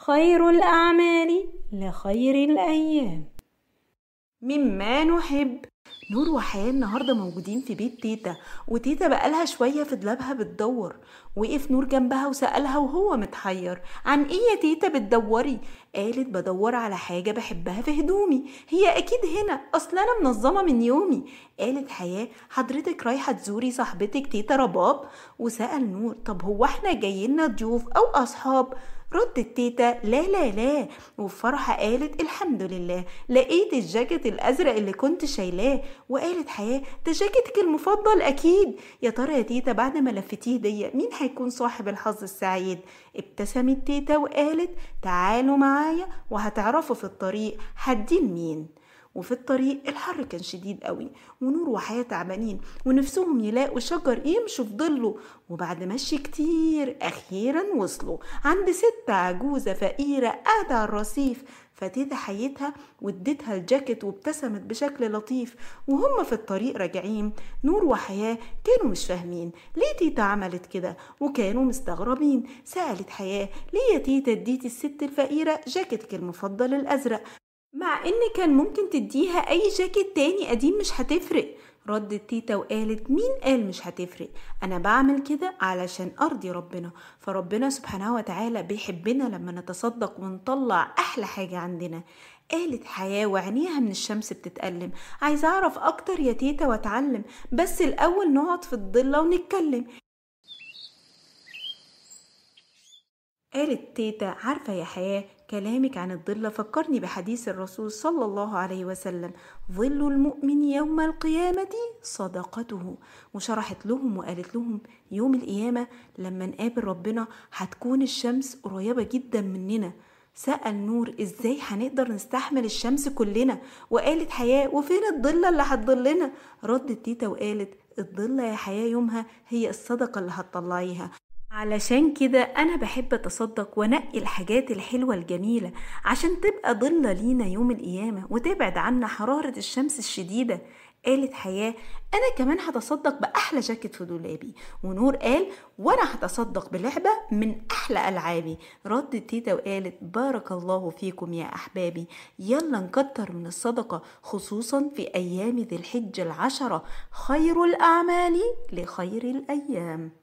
خير الأعمال لخير الأيام مما نحب نور وحياة النهاردة موجودين في بيت تيتا وتيتا بقالها شوية في دولابها بتدور وقف نور جنبها وسألها وهو متحير عن ايه يا تيتا بتدوري قالت بدور على حاجة بحبها في هدومي هي أكيد هنا أصل أنا منظمة من يومي قالت حياة حضرتك رايحة تزوري صاحبتك تيتا رباب وسأل نور طب هو احنا جايين ضيوف أو أصحاب ردت تيتا لا لا لا وفرحة قالت الحمد لله لقيت الجاكيت الأزرق اللي كنت شايلاه وقالت حياة ده جاكيتك المفضل أكيد يا ترى يا تيتا بعد ما لفتيه دي مين هيكون صاحب الحظ السعيد ابتسمت تيتا وقالت تعالوا معايا وهتعرفوا في الطريق هدي لمين وفي الطريق الحر كان شديد قوي ونور وحياة تعبانين ونفسهم يلاقوا شجر يمشوا في ظله وبعد مشي كتير أخيرا وصلوا عند ست عجوزة فقيرة قاعدة على الرصيف فتيتا حيتها واديتها الجاكيت وابتسمت بشكل لطيف وهم في الطريق راجعين نور وحياة كانوا مش فاهمين ليه تيتا عملت كده وكانوا مستغربين سألت حياة ليه يا تيتا اديتي الست الفقيرة جاكيتك المفضل الأزرق مع ان كان ممكن تديها اي جاكيت تاني قديم مش هتفرق ردت تيتا وقالت مين قال مش هتفرق انا بعمل كده علشان ارضي ربنا فربنا سبحانه وتعالى بيحبنا لما نتصدق ونطلع احلى حاجة عندنا قالت حياة وعينيها من الشمس بتتألم عايزة أعرف أكتر يا تيتا وأتعلم بس الأول نقعد في الضلة ونتكلم قالت تيتا عارفة يا حياة كلامك عن الظل فكرني بحديث الرسول صلى الله عليه وسلم ظل المؤمن يوم القيامة صدقته وشرحت لهم وقالت لهم يوم القيامة لما نقابل ربنا هتكون الشمس قريبة جدا مننا سأل نور ازاي هنقدر نستحمل الشمس كلنا وقالت حياة وفين الضلة اللي هتضلنا ردت تيتا وقالت الضلة يا حياة يومها هي الصدقة اللي هتطلعيها علشان كده أنا بحب أتصدق وأنقي الحاجات الحلوة الجميلة عشان تبقى ضلة لينا يوم القيامة وتبعد عنا حرارة الشمس الشديدة قالت حياة أنا كمان هتصدق بأحلى جاكيت في دولابي ونور قال وأنا هتصدق بلعبة من أحلى ألعابي ردت تيتا وقالت بارك الله فيكم يا أحبابي يلا نكتر من الصدقة خصوصا في أيام ذي الحجة العشرة خير الأعمال لخير الأيام